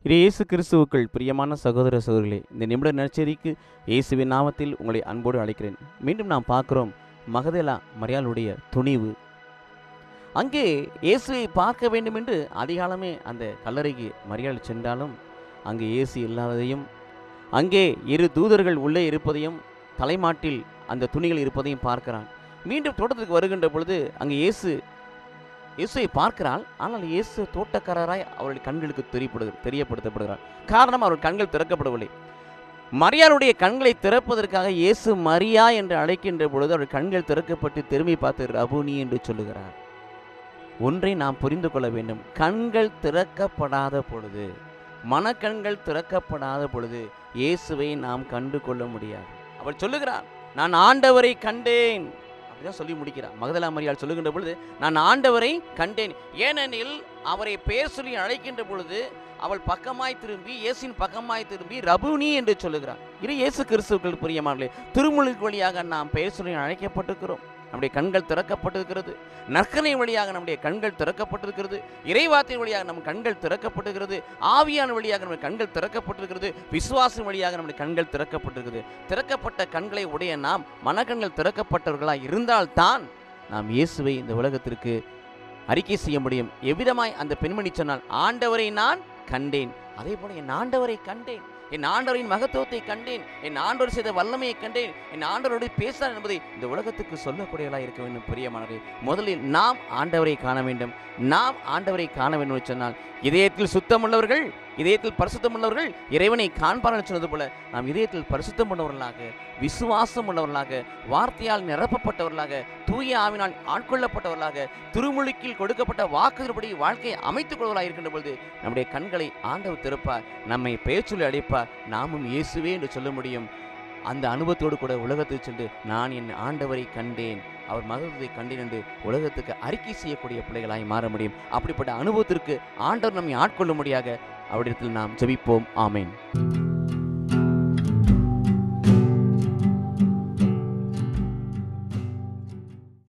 இது இயேசு கிறிஸ்துவுக்குள் பிரியமான சகோதர சகோதரிகளே இந்த நிமிட நற்செய்திக்கு இயேசுவின் நாமத்தில் உங்களை அன்போடு அழைக்கிறேன் மீண்டும் நாம் பார்க்கிறோம் மகதேலா மரியாளுடைய துணிவு அங்கே இயேசுவை பார்க்க வேண்டும் என்று அதிகாலமே அந்த கல்லறைக்கு மரியாள் சென்றாலும் அங்கே இயேசு இல்லாததையும் அங்கே இரு தூதர்கள் உள்ளே இருப்பதையும் தலைமாட்டில் அந்த துணிகள் இருப்பதையும் பார்க்கிறான் மீண்டும் தோட்டத்துக்கு வருகின்ற பொழுது அங்கே இயேசு இயேசுவை பார்க்கிறாள் ஆனால் இயேசு தோட்டக்காரராய் அவருடைய கண்களுக்கு தெரியப்படுது தெரியப்படுத்தப்படுகிறார் காரணம் அவருடைய கண்கள் திறக்கப்படவில்லை மரியாளுடைய கண்களை திறப்பதற்காக இயேசு மரியா என்று அழைக்கின்ற பொழுது அவருடைய கண்கள் திறக்கப்பட்டு திரும்பி பார்த்து ரபுனி என்று சொல்லுகிறார் ஒன்றை நாம் புரிந்து கொள்ள வேண்டும் கண்கள் திறக்கப்படாத பொழுது மனக்கண்கள் திறக்கப்படாத பொழுது இயேசுவை நாம் கண்டு கொள்ள முடியாது அவள் சொல்லுகிறார் நான் ஆண்டவரை கண்டேன் அப்படிதான் சொல்லி முடிக்கிறார் மகதலா மரியாள் சொல்லுகின்ற பொழுது நான் ஆண்டவரை கண்டேன் ஏனெனில் அவரை பேர் சொல்லி அழைக்கின்ற பொழுது அவள் பக்கமாய் திரும்பி இயேசின் பக்கமாய் திரும்பி ரபுனி என்று சொல்லுகிறார் இது இயேசு கிறிஸ்துக்கள் பிரியமானே திருமுழுக்கு வழியாக நாம் பெயர் சொல்லி அழைக்கப்பட்டிருக்கிறோம் நம்முடைய கண்கள் திறக்கப்பட்டிருக்கிறது நற்கனை வழியாக நம்முடைய கண்கள் திறக்கப்பட்டிருக்கிறது இறைவாத்தின் வழியாக நம் கண்கள் திறக்கப்பட்டிருக்கிறது ஆவியான வழியாக நம்முடைய கண்கள் திறக்கப்பட்டிருக்கிறது விசுவாசம் வழியாக நம்முடைய கண்கள் திறக்கப்பட்டிருக்கிறது திறக்கப்பட்ட கண்களை உடைய நாம் மனக்கண்கள் திறக்கப்பட்டவர்களாக இருந்தால்தான் நாம் இயேசுவை இந்த உலகத்திற்கு அறிக்கை செய்ய முடியும் எவ்விதமாய் அந்த பெண்மணி சொன்னால் ஆண்டவரை நான் கண்டேன் அதே போல என் ஆண்டவரை கண்டேன் என் ஆண்டவரின் மகத்துவத்தை கண்டேன் என் ஆண்டவர் செய்த வல்லமையை கண்டேன் என் ஆண்டவரோடு பேசினார் என்பதை இந்த உலகத்துக்கு சொல்லக்கூடியவர்களாக இருக்க வேண்டும் பிரியமானவர்களே முதலில் நாம் ஆண்டவரை காண வேண்டும் நாம் ஆண்டவரை காண வேண்டும் என்று சொன்னால் இதயத்தில் சுத்தமுள்ளவர்கள் இதயத்தில் பரிசுத்தம் உள்ளவர்கள் இறைவனை காண்பார்கள் சொன்னது போல நாம் இதயத்தில் பரிசுத்தம் உள்ளவர்களாக விசுவாசம் உள்ளவர்களாக வார்த்தையால் நிரப்பப்பட்டவர்களாக தூய ஆவினால் ஆட்கொள்ளப்பட்டவர்களாக திருமுழுக்கில் கொடுக்கப்பட்ட வாக்குறுபடி வாழ்க்கையை அமைத்துக் கொள்வதாக இருக்கின்ற பொழுது நம்முடைய கண்களை ஆண்டவர் திறப்பார் நம்மை பெயர்ச்சொல்லி அழைப்பார் நாமும் இயேசுவே என்று சொல்ல முடியும் அந்த அனுபவத்தோடு கூட உலகத்துக்கு சென்று நான் என் ஆண்டவரை கண்டேன் அவர் மகத்துவத்தை கண்டேன் என்று உலகத்துக்கு அறிக்கை செய்யக்கூடிய பிள்ளைகளாய் மாற முடியும் அப்படிப்பட்ட அனுபவத்திற்கு ஆண்டவர் நம்மை ஆட்கொள்ள முடியாக அவரிடத்தில் நாம் ஜெபிப்போம் ஆமேன்